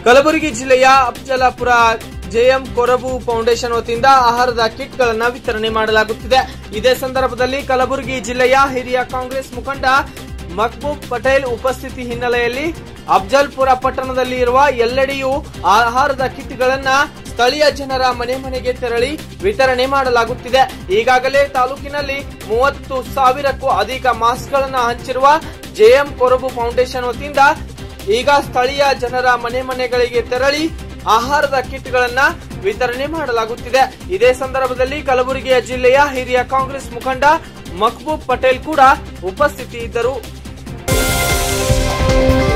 ಕಲಬುರಗಿ ಜಿಲ್ಲೆಯ ಅಫಜಲಾಪುರ JM ಕೊರಬು foundation ವತಿಯಿಂದ ಆಹಾರದ ಕಿಟ್ಗಳನ್ನು ವಿತರಣೆ ಮಾಡಲಾಗುತ್ತಿದೆ ಇದೇ ಸಂದರ್ಭದಲ್ಲಿ ಕಲಬುರಗಿ ಜಿಲ್ಲೆಯ ಹಿರಿಯ ಕಾಂಗ್ರೆಸ್ ಮುಖಂಡ ಮಕ್ಬೂಬ್ ಪಟೇಲ್ ಉಪಸ್ಥಿತಿ ಹಿನ್ನೆಲೆಯಲ್ಲಿ ಅಫಜಲ್ಪುರ ಪಟ್ಟಣದಲ್ಲಿ ಇರುವ ಎಲ್ಲೆಡೆಯೂ ಆಹಾರದ ಕಿಟ್ಗಳನ್ನ ಸ್ಥಳೀಯ ಜನರ ಮನೆ ಮನೆಗೆ ತೆರಳಿ ವಿತರಣೆ ಮಾಡಲಾಗುತ್ತಿದೆ ಈಗಾಗಲೇ ತಾಲೂಕಿನಲ್ಲಿ ಮೂವತ್ತು ಸಾವಿರಕ್ಕೂ ಅಧಿಕ ಮಾಸ್ಕ್ಗಳನ್ನು ಹಂಚಿರುವ ಜೆಎಂ ಕೊರಬು ಫೌಂಡೇಶನ್ ವತಿಯಿಂದ ಈಗ ಸ್ಥಳೀಯ ಜನರ ಮನೆ ಮನೆಗಳಿಗೆ ತೆರಳಿ ಆಹಾರದ ಕಿಟ್ಗಳನ್ನ ವಿತರಣೆ ಮಾಡಲಾಗುತ್ತಿದೆ ಇದೇ ಸಂದರ್ಭದಲ್ಲಿ ಕಲಬುರಗಿಯ ಜಿಲ್ಲೆಯ ಹಿರಿಯ ಕಾಂಗ್ರೆಸ್ ಮುಖಂಡ ಮಕ್ಬೂಬ್ ಪಟೇಲ್ ಕೂಡ ಉಪಸ್ಥಿತಿ ಇದ್ದರು